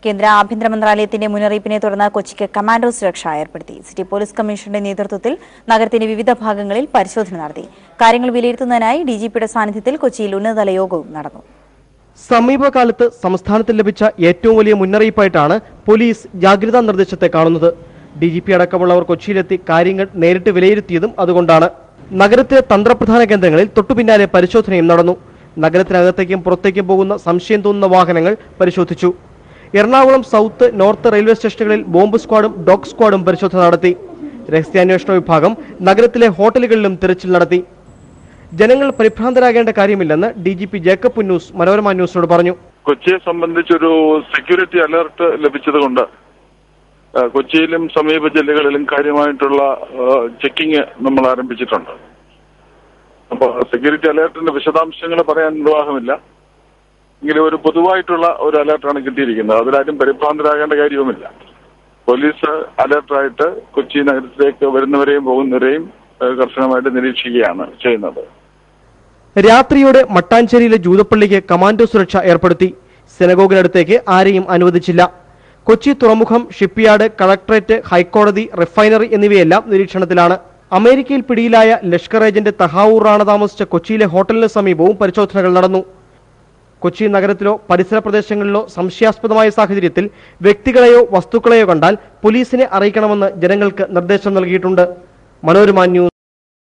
കേന്ദ്ര ആഭ്യന്തര മന്ത്രാലയത്തിന്റെ മുന്നറിയിപ്പിനെ തുടർന്ന് കൊച്ചിക്ക് കമാൻഡോ സുരക്ഷ ഏർപ്പെടുത്തി സിറ്റി പോലീസ് കമ്മീഷണറുടെ നേതൃത്വത്തിൽ നഗരത്തിന്റെ വിവിധ ഭാഗങ്ങളിൽ പരിശോധന നടത്തി കാര്യങ്ങൾ വിലയിരുത്തുന്നതിനായി ഡിജിപിയുടെ സാന്നിധ്യത്തിൽ കൊച്ചിയിൽ ഉന്നതതല യോഗവും നടന്നു സമീപകാലത്ത് സംസ്ഥാനത്തിൽ ലഭിച്ച ഏറ്റവും വലിയ മുന്നറിയിപ്പായിട്ടാണ് പോലീസ് ജാഗ്രതാ നിർദ്ദേശത്തെ കാണുന്നത് ഡി ജി പി അടക്കമുള്ളവർ കൊച്ചിയിലെത്തി കാര്യങ്ങൾ നേരിട്ട് വിലയിരുത്തിയതും അതുകൊണ്ടാണ് നഗരത്തിലെ തന്ത്രപ്രധാന കേന്ദ്രങ്ങളിൽ തൊട്ടുപിന്നാലെ പരിശോധനയും നടന്നു നഗരത്തിനകത്തേക്കും പുറത്തേക്കും പോകുന്ന സംശയം തോന്നുന്ന വാഹനങ്ങൾ പരിശോധിച്ചു എറണാകുളം സൗത്ത് നോർത്ത് റെയിൽവേ സ്റ്റേഷനുകളിൽ ബോംബ് സ്ക്വാഡും ഡോഗ് സ്ക്വാഡും പരിശോധന നടത്തി രഹസ്യാന്വേഷണ വിഭാഗം നഗരത്തിലെ ഹോട്ടലുകളിലും തിരച്ചിൽ നടത്തി ജനങ്ങൾ പരിഭ്രാന്തരാകേണ്ട കാര്യമില്ലെന്ന് D G P Jacob Punnoose Manorama ന്യൂസിനോട് പറഞ്ഞു കൊച്ചിയെ സംബന്ധിച്ചൊരു സെക്യൂരിറ്റി അലർട്ട് ലഭിച്ചതുകൊണ്ട് ആ, കൊച്ചിയിലും സമീപ ജില്ലകളിലും കാര്യമായിട്ടുള്ള ചെക്കിങ് നമ്മൾ ആരംഭിച്ചിട്ടുണ്ട് അപ്പോൾ സെക്യൂരിറ്റി അലർട്ടിന്റെ വിശദാംശങ്ങൾ പറയാൻ നിർവാഹമില്ല എങ്കിലും ഒരു പൊതുവായിട്ടുള്ള ഒരു അലർട്ടാണ് കിട്ടിയിരിക്കുന്നത് അതിലാരും പരിഭ്രാന്തരാകേണ്ട കാര്യവുമില്ല പോലീസ് അലർട്ടായിട്ട് കൊച്ചി നഗരത്തിലേക്ക് വരുന്നവരെയും പോകുന്നവരെയും ആ, കർശനമായിട്ട് നിരീക്ഷിക്കുകയാണ് ചെയ്യുന്നത് രാത്രിയോടെ മട്ടാഞ്ചേരിയിലെ ജൂതപ്പള്ളിക്ക് കമാൻഡോ സുരക്ഷ ഏർപ്പെടുത്തി സെനഗോഗിനടുത്തേക്ക് ആരെയും അനുവദിച്ചില്ല കൊച്ചി തുറമുഖം ഷിപ്പ്യാർഡ് കളക്ടറേറ്റ് ഹൈക്കോടതി റിഫൈനറി എന്നിവയെല്ലാം നിരീക്ഷണത്തിലാണ് അമേരിക്കയിൽ പിടിയിലായ ലഷ്കർ ഏജന്റ് തഹാവൂർ റാണ താമസിച്ച കൊച്ചിയിലെ ഹോട്ടലിന് സമീപവും പരിശോധനകൾ നടന്നു കൊച്ചി നഗരത്തിലോ പരിസര പ്രദേശങ്ങളിലോ സംശയാസ്പദമായ സാഹചര്യത്തിൽ വ്യക്തികളെയോ വസ്തുക്കളെയോ കണ്ടാൽ പോലീസിനെ അറിയിക്കണമെന്ന് ജനങ്ങൾക്ക് നിർദ്ദേശം നൽകിയിട്ടുണ്ട് മനോരമ ന്യൂസ്